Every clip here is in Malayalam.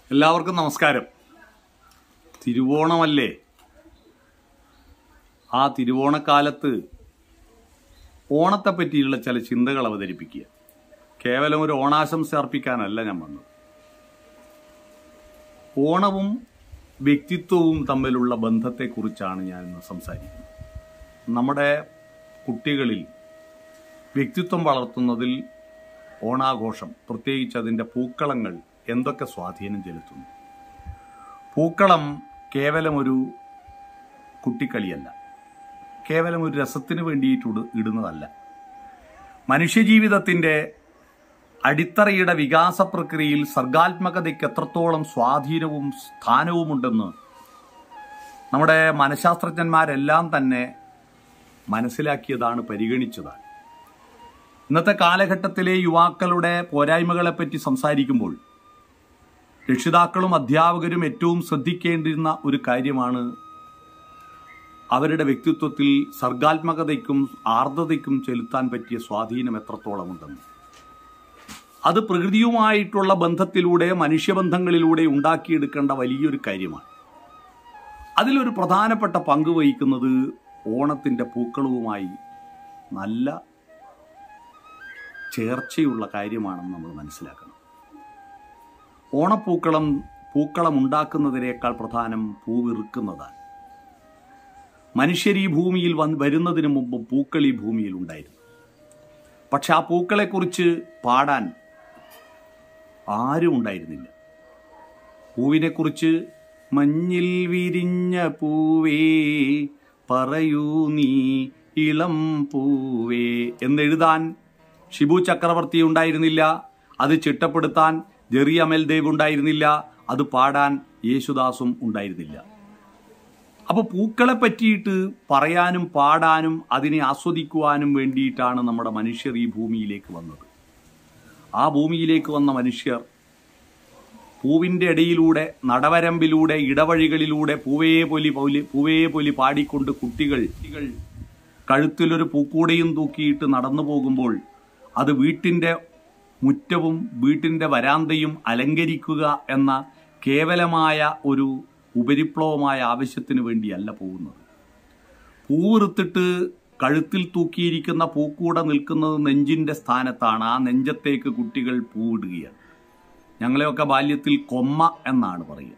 എല്ലാവർക്കും നമസ്കാരം തിരുവോണമല്ലേ ആ തിരുവോണക്കാലത്ത് ഓണത്തെ പറ്റിയുള്ള ചില ചിന്തകൾ അവതരിപ്പിക്കുക കേവലം ഒരു ഓണാശംസ അർപ്പിക്കാനല്ല ഞാൻ വന്നത് ഓണവും വ്യക്തിത്വവും തമ്മിലുള്ള ബന്ധത്തെക്കുറിച്ചാണ് ഞാൻ ഇന്ന് സംസാരിക്കുന്നത് നമ്മുടെ കുട്ടികളിൽ വ്യക്തിത്വം വളർത്തുന്നതിൽ ഓണാഘോഷം പ്രത്യേകിച്ച് അതിൻ്റെ പൂക്കളങ്ങൾ എന്തൊക്കെ സ്വാധീനം ചെലുത്തുന്നു പൂക്കളം കേവലം ഒരു കുട്ടിക്കളിയല്ല കേവലം ഒരു രസത്തിന് വേണ്ടിയിട്ട് ഇട- ഇടുന്നതല്ല മനുഷ്യജീവിതത്തിൻ്റെ അടിത്തറയുടെ വികാസ പ്രക്രിയയിൽ സർഗാത്മകതയ്ക്ക് എത്രത്തോളം സ്വാധീനവും സ്ഥാനവുമുണ്ടെന്ന് നമ്മുടെ മനഃശാസ്ത്രജ്ഞന്മാരെല്ലാം തന്നെ മനസ്സിലാക്കിയതാണ് പരിഗണിച്ചതാണ് ഇന്നത്തെ കാലഘട്ടത്തിലെ യുവാക്കളുടെ പോരായ്മകളെപ്പറ്റി സംസാരിക്കുമ്പോൾ രക്ഷിതാക്കളും അധ്യാപകരും ഏറ്റവും ശ്രദ്ധിക്കേണ്ടിരുന്ന ഒരു കാര്യമാണ് അവരുടെ വ്യക്തിത്വത്തിൽ സർഗാത്മകതയ്ക്കും ആർദ്രതയ്ക്കും ചെലുത്താൻ പറ്റിയ സ്വാധീനം എത്രത്തോളമുണ്ടെന്ന് അത് പ്രകൃതിയുമായിട്ടുള്ള ബന്ധത്തിലൂടെ മനുഷ്യബന്ധങ്ങളിലൂടെ ഉണ്ടാക്കിയെടുക്കേണ്ട വലിയൊരു കാര്യമാണ് അതിലൊരു പ്രധാനപ്പെട്ട പങ്ക് വഹിക്കുന്നത് ഓണത്തിൻ്റെ പൂക്കളവുമായി നല്ല ചേർച്ചയുള്ള കാര്യമാണെന്ന് നമ്മൾ മനസ്സിലാക്കണം ഓണപ്പൂക്കളം പൂക്കളം ഉണ്ടാക്കുന്നതിനേക്കാൾ പ്രധാനം പൂവിറുക്കുന്നതാണ് മനുഷ്യർ ഈ ഭൂമിയിൽ വന്ന് വരുന്നതിന് മുമ്പ് പൂക്കൾ ഈ ഭൂമിയിൽ ഉണ്ടായിരുന്നു പക്ഷെ ആ പൂക്കളെക്കുറിച്ച് പാടാൻ ആരും ഉണ്ടായിരുന്നില്ല പൂവിനെക്കുറിച്ച് മഞ്ഞിൽ വിരിഞ്ഞ പൂവേ പറയൂ നീ ഇളം പൂവേ എന്നെഴുതാൻ ഷിബു ചക്രവർത്തി ഉണ്ടായിരുന്നില്ല അത് ചിട്ടപ്പെടുത്താൻ ജെറി അമൽദേവ് ഉണ്ടായിരുന്നില്ല അത് പാടാൻ യേശുദാസും ഉണ്ടായിരുന്നില്ല അപ്പോൾ പൂക്കളെ പറ്റിയിട്ട് പറയാനും പാടാനും അതിനെ ആസ്വദിക്കുവാനും വേണ്ടിയിട്ടാണ് നമ്മുടെ മനുഷ്യർ ഈ ഭൂമിയിലേക്ക് വന്നത് ആ ഭൂമിയിലേക്ക് വന്ന മനുഷ്യർ പൂവിൻ്റെ ഇടയിലൂടെ നടവരമ്പിലൂടെ ഇടവഴികളിലൂടെ പൂവേ പൊലി പൊലി പൂവേ പൊലി പാടിക്കൊണ്ട് കുട്ടികൾ കുട്ടികൾ കഴുത്തിലൊരു പൂക്കൂടയും തൂക്കിയിട്ട് നടന്നു പോകുമ്പോൾ അത് വീട്ടിൻ്റെ മുറ്റവും വീട്ടിൻ്റെ വരാന്തയും അലങ്കരിക്കുക എന്ന കേവലമായ ഒരു ഉപരിപ്ലവമായ ആവശ്യത്തിന് വേണ്ടിയല്ല പോകുന്നത് പൂവിറുത്തിട്ട് കഴുത്തിൽ തൂക്കിയിരിക്കുന്ന പൂക്കൂട നിൽക്കുന്നത് നെഞ്ചിന്റെ സ്ഥാനത്താണ് ആ നെഞ്ചത്തേക്ക് കുട്ടികൾ പൂവിടുകയാണ് ഞങ്ങളെയൊക്കെ ബാല്യത്തിൽ കൊമ്മ എന്നാണ് പറയുക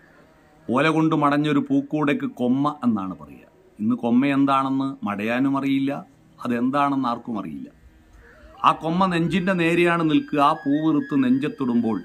ഓല കൊണ്ട് മടഞ്ഞൊരു പൂക്കൂടയ്ക്ക് കൊമ്മ എന്നാണ് പറയുക ഇന്ന് കൊമ്മ എന്താണെന്ന് മടയാനും അറിയില്ല അതെന്താണെന്ന് ആർക്കും അറിയില്ല ആ കൊമ്മ നെഞ്ചിന്റെ നേരെയാണ് നിൽക്കുക ആ പൂവിറുത്ത് നെഞ്ചത്തിടുമ്പോൾ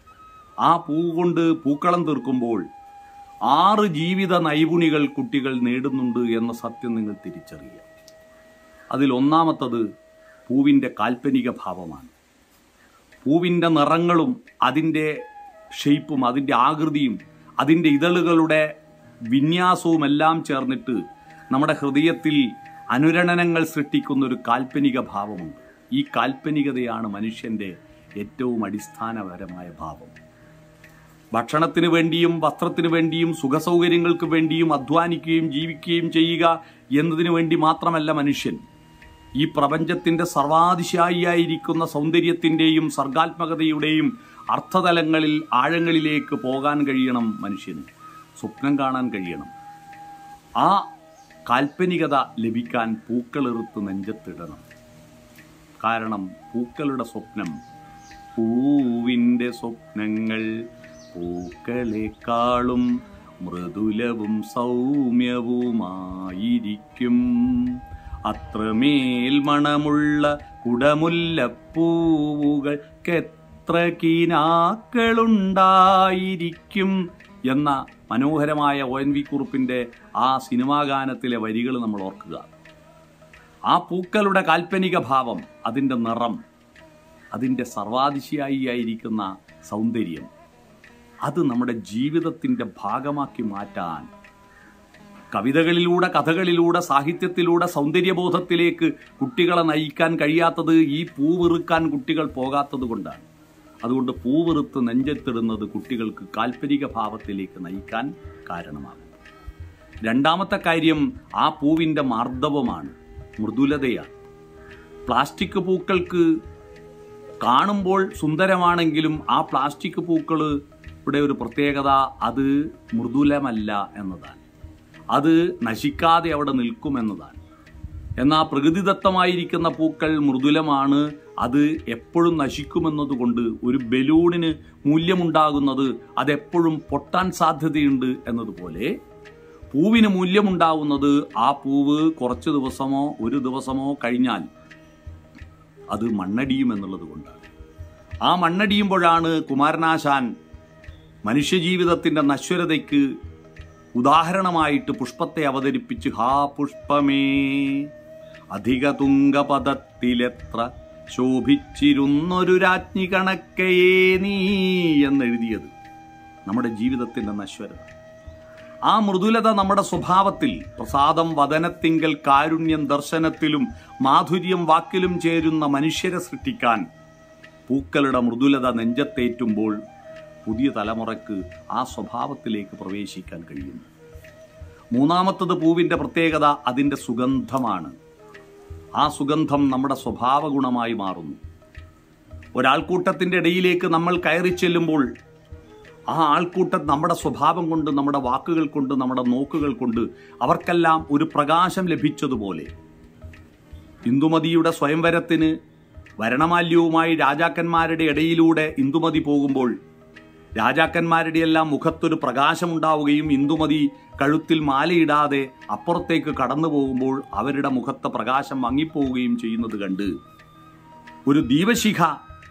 ആ പൂവ് കൊണ്ട് പൂക്കളം തീർക്കുമ്പോൾ ആറ് ജീവിത നൈപുണികൾ കുട്ടികൾ നേടുന്നുണ്ട് എന്ന സത്യം നിങ്ങൾ തിരിച്ചറിയുക അതിൽ ഒന്നാമത്തത് പൂവിൻ്റെ കാൽപ്പനിക ഭാവമാണ് പൂവിൻ്റെ നിറങ്ങളും അതിൻ്റെ ഷെയ്പ്പും അതിൻ്റെ ആകൃതിയും അതിൻ്റെ ഇതളുകളുടെ വിന്യാസവും എല്ലാം ചേർന്നിട്ട് നമ്മുടെ ഹൃദയത്തിൽ അനുരണനങ്ങൾ സൃഷ്ടിക്കുന്ന ഒരു കാൽപ്പനിക ഭാവമുണ്ട് ഈ കാൽപ്പനികതയാണ് മനുഷ്യൻ്റെ ഏറ്റവും അടിസ്ഥാനപരമായ ഭാവം ഭക്ഷണത്തിന് വേണ്ടിയും വസ്ത്രത്തിന് വേണ്ടിയും സുഖസൗകര്യങ്ങൾക്ക് വേണ്ടിയും അധ്വാനിക്കുകയും ജീവിക്കുകയും ചെയ്യുക എന്നതിനു വേണ്ടി മാത്രമല്ല മനുഷ്യൻ ഈ പ്രപഞ്ചത്തിന്റെ സർവാതിശായിയായിരിക്കുന്ന സൗന്ദര്യത്തിന്റെയും സർഗാത്മകതയുടെയും അർത്ഥതലങ്ങളിൽ ആഴങ്ങളിലേക്ക് പോകാൻ കഴിയണം മനുഷ്യന് സ്വപ്നം കാണാൻ കഴിയണം ആ കാൽപ്പനികത ലഭിക്കാൻ പൂക്കളെറുത്ത് നെഞ്ചത്തിടണം കാരണം പൂക്കളുടെ സ്വപ്നം പൂവിൻ്റെ സ്വപ്നങ്ങൾ പൂക്കളെക്കാളും മൃദുലവും സൗമ്യവുമായിരിക്കും അത്രമേൽ മണമുള്ള കുടമുല്ലപ്പൂവുകൾക്കെത്ര കിനാക്കളുണ്ടായിരിക്കും എന്ന മനോഹരമായ ഒ എൻ വി കുറുപ്പിൻ്റെ ആ സിനിമാ ഗാനത്തിലെ വരികൾ നമ്മൾ ഓർക്കുക ആ പൂക്കളുടെ കാൽപ്പനിക ഭാവം അതിൻ്റെ നിറം അതിൻ്റെ സർവാതിശയായി ആയിരിക്കുന്ന സൗന്ദര്യം അത് നമ്മുടെ ജീവിതത്തിൻ്റെ ഭാഗമാക്കി മാറ്റാൻ കവിതകളിലൂടെ കഥകളിലൂടെ സാഹിത്യത്തിലൂടെ സൗന്ദര്യബോധത്തിലേക്ക് കുട്ടികളെ നയിക്കാൻ കഴിയാത്തത് ഈ പൂവിറുക്കാൻ കുട്ടികൾ പോകാത്തത് കൊണ്ടാണ് അതുകൊണ്ട് പൂവിറുത്ത് നെഞ്ചത്തിടുന്നത് കുട്ടികൾക്ക് കാൽപ്പനിക ഭാവത്തിലേക്ക് നയിക്കാൻ കാരണമാകും രണ്ടാമത്തെ കാര്യം ആ പൂവിൻ്റെ മാർദ്ദവമാണ് മൃദുലതയാണ് പ്ലാസ്റ്റിക് പൂക്കൾക്ക് കാണുമ്പോൾ സുന്ദരമാണെങ്കിലും ആ പ്ലാസ്റ്റിക് പൂക്കൾ ഇവിടെ ഒരു പ്രത്യേകത അത് മൃദുലമല്ല എന്നതാണ് അത് നശിക്കാതെ അവിടെ നിൽക്കുമെന്നതാണ് എന്നാൽ പ്രകൃതിദത്തമായിരിക്കുന്ന പൂക്കൾ മൃദുലമാണ് അത് എപ്പോഴും നശിക്കുമെന്നതുകൊണ്ട് ഒരു ബലൂണിന് മൂല്യമുണ്ടാകുന്നത് അതെപ്പോഴും പൊട്ടാൻ സാധ്യതയുണ്ട് എന്നതുപോലെ പൂവിന് മൂല്യമുണ്ടാവുന്നത് ആ പൂവ് കുറച്ച് ദിവസമോ ഒരു ദിവസമോ കഴിഞ്ഞാൽ അത് മണ്ണടിയും എന്നുള്ളത് കൊണ്ടാണ് ആ മണ്ണടിയുമ്പോഴാണ് കുമാരനാശാൻ മനുഷ്യജീവിതത്തിന്റെ നശ്വരതയ്ക്ക് ഉദാഹരണമായിട്ട് പുഷ്പത്തെ അവതരിപ്പിച്ച് ഹാ പുഷ്പമേ അധിക തുങ്കപദത്തിലെത്ര ശോഭിച്ചിരുന്നൊരു രാജ്ഞി കണക്കയേ നീ എന്നെഴുതിയത് നമ്മുടെ ജീവിതത്തിന്റെ നശ്വരത ആ മൃദുലത നമ്മുടെ സ്വഭാവത്തിൽ പ്രസാദം വദനത്തിങ്കൽ കാരുണ്യം ദർശനത്തിലും മാധുര്യം വാക്കിലും ചേരുന്ന മനുഷ്യരെ സൃഷ്ടിക്കാൻ പൂക്കളുടെ മൃദുലത നെഞ്ചത്തേറ്റുമ്പോൾ പുതിയ തലമുറയ്ക്ക് ആ സ്വഭാവത്തിലേക്ക് പ്രവേശിക്കാൻ കഴിയുന്നു മൂന്നാമത്തത് പൂവിന്റെ പ്രത്യേകത അതിന്റെ സുഗന്ധമാണ് ആ സുഗന്ധം നമ്മുടെ സ്വഭാവ ഗുണമായി മാറുന്നു ഒരാൾക്കൂട്ടത്തിന്റെ ഇടയിലേക്ക് നമ്മൾ കയറി ചെല്ലുമ്പോൾ ആ ആൾക്കൂട്ടം നമ്മുടെ സ്വഭാവം കൊണ്ട് നമ്മുടെ വാക്കുകൾ കൊണ്ട് നമ്മുടെ നോക്കുകൾ കൊണ്ട് അവർക്കെല്ലാം ഒരു പ്രകാശം ലഭിച്ചതുപോലെ ഇന്ദുമതിയുടെ സ്വയംവരത്തിന് വരണമാല്യവുമായി രാജാക്കന്മാരുടെ ഇടയിലൂടെ ഇന്ദുമതി പോകുമ്പോൾ രാജാക്കന്മാരുടെ എല്ലാം മുഖത്തൊരു പ്രകാശമുണ്ടാവുകയും ഇന്ദുമതി കഴുത്തിൽ മാലയിടാതെ അപ്പുറത്തേക്ക് കടന്നു പോകുമ്പോൾ അവരുടെ മുഖത്തെ പ്രകാശം മങ്ങിപ്പോവുകയും ചെയ്യുന്നത് കണ്ട് ഒരു ദീപശിഖ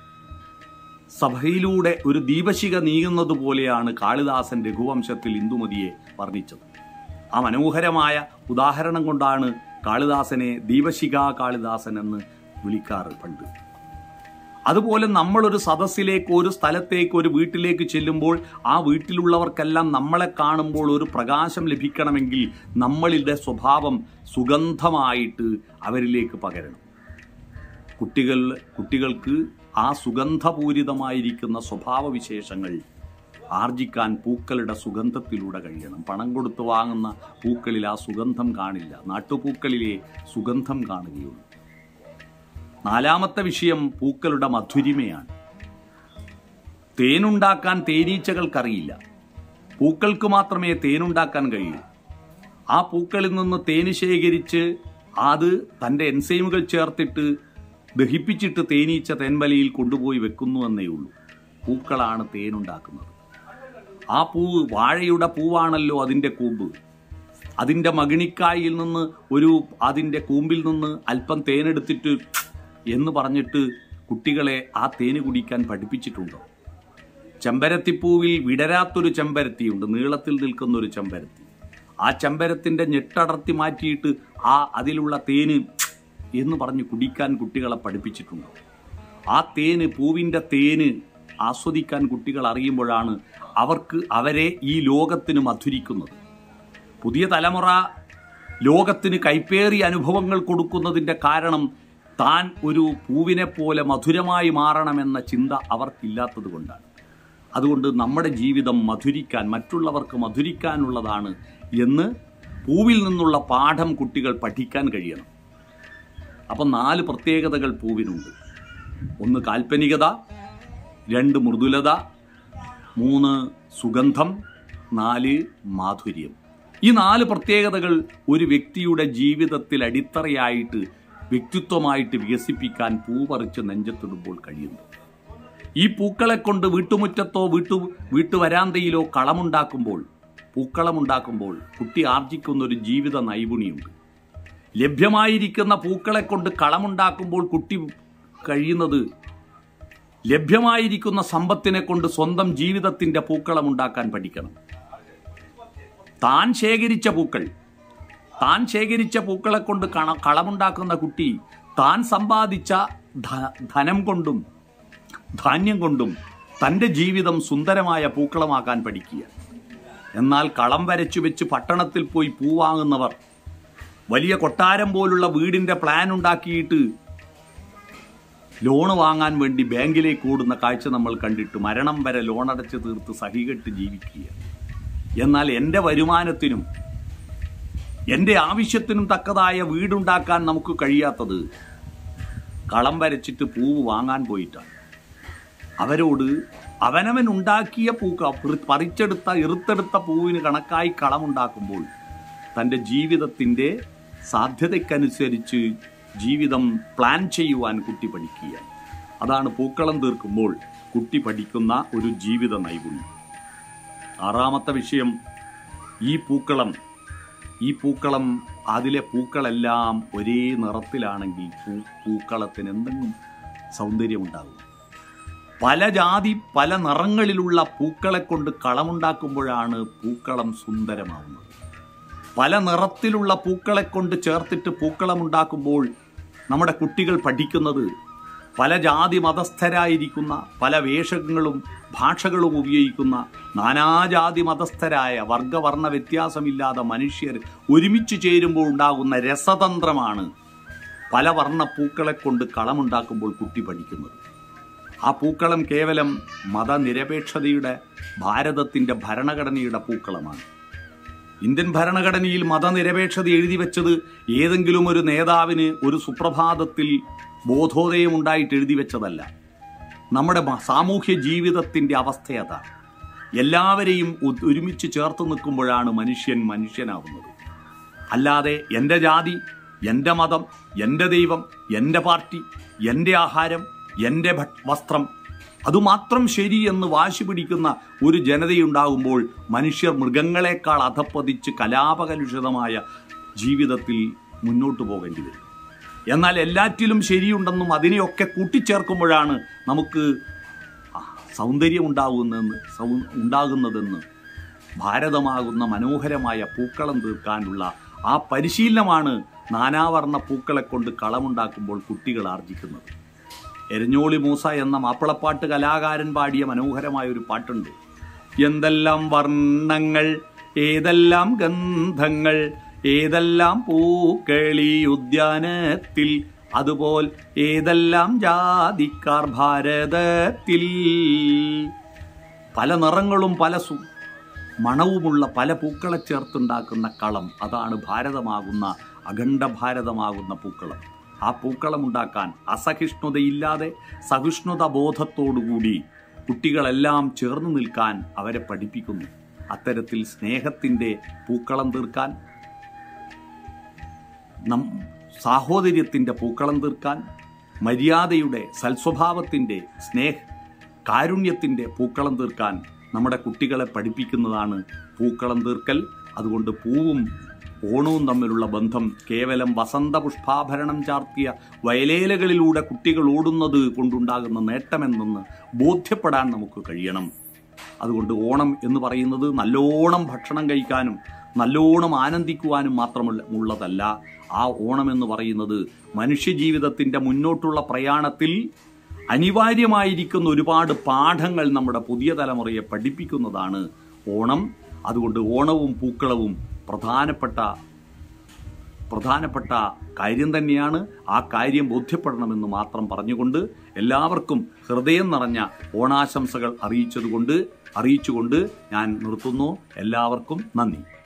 സഭയിലൂടെ ഒരു ദീപശിഖ നീങ്ങുന്നത് പോലെയാണ് കാളിദാസൻ രഘുവംശത്തിൽ ഇന്ദുമതിയെ വർണ്ണിച്ചത് ആ മനോഹരമായ ഉദാഹരണം കൊണ്ടാണ് കാളിദാസനെ ദീപശിഖ കാളിദാസൻ എന്ന് വിളിക്കാറ് പണ്ട് അതുപോലെ നമ്മളൊരു സദസ്സിലേക്ക് ഒരു സ്ഥലത്തേക്ക് ഒരു വീട്ടിലേക്ക് ചെല്ലുമ്പോൾ ആ വീട്ടിലുള്ളവർക്കെല്ലാം നമ്മളെ കാണുമ്പോൾ ഒരു പ്രകാശം ലഭിക്കണമെങ്കിൽ നമ്മളുടെ സ്വഭാവം സുഗന്ധമായിട്ട് അവരിലേക്ക് പകരണം കുട്ടികൾ കുട്ടികൾക്ക് ആ സുഗന്ധപൂരിതമായിരിക്കുന്ന സ്വഭാവവിശേഷങ്ങൾ ആർജിക്കാൻ പൂക്കളുടെ സുഗന്ധത്തിലൂടെ കഴിയണം പണം കൊടുത്ത് വാങ്ങുന്ന പൂക്കളിൽ ആ സുഗന്ധം കാണില്ല നാട്ടുപൂക്കളിലെ സുഗന്ധം കാണുകയുള്ളൂ നാലാമത്തെ വിഷയം പൂക്കളുടെ മധുരിമയാണ് തേനുണ്ടാക്കാൻ തേനീച്ചകൾക്കറിയില്ല പൂക്കൾക്ക് മാത്രമേ തേനുണ്ടാക്കാൻ കഴിയൂ ആ പൂക്കളിൽ നിന്ന് തേന് ശേഖരിച്ച് അത് തൻ്റെ എൻസൈമുകൾ ചേർത്തിട്ട് ദഹിപ്പിച്ചിട്ട് തേനീച്ച തേൻവലയിൽ കൊണ്ടുപോയി വെക്കുന്നു എന്നേ ഉള്ളൂ പൂക്കളാണ് തേനുണ്ടാക്കുന്നത് ആ പൂവ് വാഴയുടെ പൂവാണല്ലോ അതിൻ്റെ കൂമ്പ് അതിൻ്റെ മകിണിക്കായിൽ നിന്ന് ഒരു അതിൻ്റെ കൂമ്പിൽ നിന്ന് അല്പം തേനെടുത്തിട്ട് എന്ന് പറഞ്ഞിട്ട് കുട്ടികളെ ആ തേന് കുടിക്കാൻ പഠിപ്പിച്ചിട്ടുണ്ടോ ചെമ്പരത്തിപ്പൂവിൽ വിടരാത്തൊരു ചെമ്പരത്തിയുണ്ട് നീളത്തിൽ നിൽക്കുന്ന ഒരു ചെമ്പരത്തി ആ ചെമ്പരത്തിന്റെ ഞെട്ടടർത്തി മാറ്റിയിട്ട് ആ അതിലുള്ള തേന് എന്ന് പറഞ്ഞ് കുടിക്കാൻ കുട്ടികളെ പഠിപ്പിച്ചിട്ടുണ്ടോ ആ തേന് പൂവിന്റെ തേന് ആസ്വദിക്കാൻ കുട്ടികൾ അറിയുമ്പോഴാണ് അവർക്ക് അവരെ ഈ ലോകത്തിന് മധുരിക്കുന്നത് പുതിയ തലമുറ ലോകത്തിന് കൈപ്പേറിയ അനുഭവങ്ങൾ കൊടുക്കുന്നതിന്റെ കാരണം താൻ ഒരു പൂവിനെ പോലെ മധുരമായി മാറണമെന്ന ചിന്ത അവർക്കില്ലാത്തത് കൊണ്ടാണ് അതുകൊണ്ട് നമ്മുടെ ജീവിതം മധുരിക്കാൻ മറ്റുള്ളവർക്ക് മധുരിക്കാനുള്ളതാണ് എന്ന് പൂവിൽ നിന്നുള്ള പാഠം കുട്ടികൾ പഠിക്കാൻ കഴിയണം അപ്പം നാല് പ്രത്യേകതകൾ പൂവിനുണ്ട് ഒന്ന് കാൽപ്പനികത രണ്ട് മൃദുലത മൂന്ന് സുഗന്ധം നാല് മാധുര്യം ഈ നാല് പ്രത്യേകതകൾ ഒരു വ്യക്തിയുടെ ജീവിതത്തിൽ അടിത്തറയായിട്ട് വ്യക്തിത്വമായിട്ട് വികസിപ്പിക്കാൻ പൂ പറിച്ച് നെഞ്ചത്തിടുമ്പോൾ കഴിയുന്നു ഈ പൂക്കളെ കൊണ്ട് വീട്ടുമുറ്റത്തോ വീട്ടു വീട്ടുവരാന്തയിലോ കളമുണ്ടാക്കുമ്പോൾ പൂക്കളമുണ്ടാക്കുമ്പോൾ കുട്ടി ആർജിക്കുന്ന ഒരു ജീവിത നൈപുണിയുണ്ട് ലഭ്യമായിരിക്കുന്ന പൂക്കളെ കൊണ്ട് കളമുണ്ടാക്കുമ്പോൾ കുട്ടി കഴിയുന്നത് ലഭ്യമായിരിക്കുന്ന സമ്പത്തിനെ കൊണ്ട് സ്വന്തം ജീവിതത്തിന്റെ പൂക്കളമുണ്ടാക്കാൻ പഠിക്കണം താൻ ശേഖരിച്ച പൂക്കൾ താൻ ശേഖരിച്ച പൂക്കളെ കൊണ്ട് കണ കളമുണ്ടാക്കുന്ന കുട്ടി താൻ സമ്പാദിച്ച ധ- ധനം കൊണ്ടും ധാന്യം കൊണ്ടും തൻ്റെ ജീവിതം സുന്ദരമായ പൂക്കളമാക്കാൻ പഠിക്കുക എന്നാൽ കളം വരച്ചു വെച്ച് പട്ടണത്തിൽ പോയി പൂ വാങ്ങുന്നവർ വലിയ കൊട്ടാരം പോലുള്ള വീടിന്റെ പ്ലാൻ ഉണ്ടാക്കിയിട്ട് ലോണ് വാങ്ങാൻ വേണ്ടി ബാങ്കിലേക്ക് ഓടുന്ന കാഴ്ച നമ്മൾ കണ്ടിട്ട് മരണം വരെ ലോൺ അടച്ച് തീർത്ത് സഹികെട്ട് ജീവിക്കുക എന്നാൽ എൻ്റെ വരുമാനത്തിനും എൻ്റെ ആവശ്യത്തിനും തക്കതായ വീടുണ്ടാക്കാൻ നമുക്ക് കഴിയാത്തത് കളം വരച്ചിട്ട് പൂവ് വാങ്ങാൻ പോയിട്ടാണ് അവരോട് അവനവൻ ഉണ്ടാക്കിയ പൂക്ക പറി- പറിച്ചെടുത്ത ഇറുത്തെടുത്ത പൂവിന് കണക്കായി കളമുണ്ടാക്കുമ്പോൾ തൻ്റെ ജീവിതത്തിൻ്റെ സാധ്യതയ്ക്കനുസരിച്ച് ജീവിതം പ്ലാൻ ചെയ്യുവാൻ കുട്ടി പഠിക്കുക അതാണ് പൂക്കളം തീർക്കുമ്പോൾ കുട്ടി പഠിക്കുന്ന ഒരു ജീവിത നൈപുണ്യം ആറാമത്തെ വിഷയം ഈ പൂക്കളം ഈ പൂക്കളം അതിലെ പൂക്കളെല്ലാം ഒരേ നിറത്തിലാണെങ്കിൽ പൂ പൂക്കളത്തിന് എന്തെങ്കിലും സൗന്ദര്യമുണ്ടാകും പല ജാതി പല നിറങ്ങളിലുള്ള പൂക്കളെ കൊണ്ട് കളമുണ്ടാക്കുമ്പോഴാണ് പൂക്കളം സുന്ദരമാവുന്നത് പല നിറത്തിലുള്ള പൂക്കളെ കൊണ്ട് ചേർത്തിട്ട് പൂക്കളമുണ്ടാക്കുമ്പോൾ നമ്മുടെ കുട്ടികൾ പഠിക്കുന്നത് പല ജാതി മതസ്ഥരായിരിക്കുന്ന പല വേഷങ്ങളും ഭാഷകളും ഉപയോഗിക്കുന്ന നാനാജാതി മതസ്ഥരായ വർഗവർണ്ണ വ്യത്യാസമില്ലാതെ മനുഷ്യർ ഒരുമിച്ച് ചേരുമ്പോൾ ഉണ്ടാകുന്ന രസതന്ത്രമാണ് പല വർണ്ണ പൂക്കളെ കൊണ്ട് കളമുണ്ടാക്കുമ്പോൾ കുട്ടി പഠിക്കുന്നത് ആ പൂക്കളം കേവലം മതനിരപേക്ഷതയുടെ ഭാരതത്തിന്റെ ഭരണഘടനയുടെ പൂക്കളമാണ് ഇന്ത്യൻ ഭരണഘടനയിൽ മതനിരപേക്ഷത എഴുതി വെച്ചത് ഏതെങ്കിലും ഒരു നേതാവിന് ഒരു സുപ്രഭാതത്തിൽ ബോധോദയം ഉണ്ടായിട്ട് എഴുതി വെച്ചതല്ല നമ്മുടെ മ- സാമൂഹ്യ ജീവിതത്തിന്റെ അവസ്ഥ അതാണ് എല്ലാവരെയും ഒ- ഒരുമിച്ച് ചേർത്ത് നിൽക്കുമ്പോഴാണ് മനുഷ്യൻ മനുഷ്യനാവുന്നത് അല്ലാതെ എൻ്റെ ജാതി എൻ്റെ മതം എൻ്റെ ദൈവം എൻ്റെ പാർട്ടി എൻ്റെ ആഹാരം എൻ്റെ ഭ- വസ്ത്രം അതുമാത്രം ശരി എന്ന് വാശി പിടിക്കുന്ന ഒരു ജനതയുണ്ടാകുമ്പോൾ മനുഷ്യർ മൃഗങ്ങളെക്കാൾ അധപ്പതിച്ച് കലാപകലുഷിതമായ ജീവിതത്തിൽ മുന്നോട്ട് പോകേണ്ടി വരും എന്നാൽ എല്ലാറ്റിലും ശരിയുണ്ടെന്നും അതിനെയൊക്കെ കൂട്ടിച്ചേർക്കുമ്പോഴാണ് നമുക്ക് ആ, സൗന്ദര്യം ഉണ്ടാകുന്നതെന്ന് സൗ ഉണ്ടാകുന്നതെന്ന് ഭാരതമാകുന്ന മനോഹരമായ പൂക്കളം തീർക്കാനുള്ള ആ പരിശീലനമാണ് നാനാവർണ്ണ പൂക്കളെ കൊണ്ട് കളമുണ്ടാക്കുമ്പോൾ കുട്ടികൾ ആർജിക്കുന്നത് എരഞ്ഞോളി മൂസ എന്ന മാപ്പിളപ്പാട്ട് കലാകാരൻ പാടിയ മനോഹരമായ ഒരു പാട്ടുണ്ട് എന്തെല്ലാം വർണ്ണങ്ങൾ ഏതെല്ലാം ഗന്ധങ്ങൾ ഏതെല്ലാം പൂക്കളി ഉദ്യാനത്തിൽ അതുപോൽ ഏതെല്ലാം ജാതിക്കാർ ഭാരതത്തിൽ പല നിറങ്ങളും പല സു മണവുമുള്ള പല പൂക്കളെ ചേർത്തുണ്ടാക്കുന്ന കളം അതാണ് ഭാരതമാകുന്ന അഖണ്ഡ ഭാരതമാകുന്ന പൂക്കളം ആ പൂക്കളം ഉണ്ടാക്കാൻ അസഹിഷ്ണുതയില്ലാതെ സഹിഷ്ണുത ബോധത്തോടുകൂടി കുട്ടികളെല്ലാം ചേർന്ന് നിൽക്കാൻ അവരെ പഠിപ്പിക്കുന്നു അത്തരത്തിൽ സ്നേഹത്തിൻ്റെ പൂക്കളം തീർക്കാൻ നം സാഹോദര്യത്തിൻ്റെ പൂക്കളം തീർക്കാൻ മര്യാദയുടെ സൽസ്വഭാവത്തിൻ്റെ സ്നേഹ കാരുണ്യത്തിൻ്റെ പൂക്കളം തീർക്കാൻ നമ്മുടെ കുട്ടികളെ പഠിപ്പിക്കുന്നതാണ് പൂക്കളം തീർക്കൽ അതുകൊണ്ട് പൂവും ഓണവും തമ്മിലുള്ള ബന്ധം കേവലം വസന്ത പുഷ്പാഭരണം ചാർത്തിയ വയലേലകളിലൂടെ കുട്ടികൾ ഓടുന്നത് കൊണ്ടുണ്ടാകുന്ന നേട്ടമെന്നൊന്ന് ബോധ്യപ്പെടാൻ നമുക്ക് കഴിയണം അതുകൊണ്ട് ഓണം എന്ന് പറയുന്നത് നല്ലോണം ഭക്ഷണം കഴിക്കാനും നല്ലോണം ആനന്ദിക്കുവാനും മാത്രമുള്ള ഉള്ളതല്ല ആ ഓണം എന്ന് പറയുന്നത് മനുഷ്യജീവിതത്തിൻ്റെ മുന്നോട്ടുള്ള പ്രയാണത്തിൽ അനിവാര്യമായിരിക്കുന്ന ഒരുപാട് പാഠങ്ങൾ നമ്മുടെ പുതിയ തലമുറയെ പഠിപ്പിക്കുന്നതാണ് ഓണം അതുകൊണ്ട് ഓണവും പൂക്കളവും പ്രധാനപ്പെട്ട പ്രധാനപ്പെട്ട കാര്യം തന്നെയാണ് ആ കാര്യം ബോധ്യപ്പെടണമെന്ന് മാത്രം പറഞ്ഞുകൊണ്ട് എല്ലാവർക്കും ഹൃദയം നിറഞ്ഞ ഓണാശംസകൾ അറിയിച്ചതുകൊണ്ട് അറിയിച്ചുകൊണ്ട് ഞാൻ നിർത്തുന്നു എല്ലാവർക്കും നന്ദി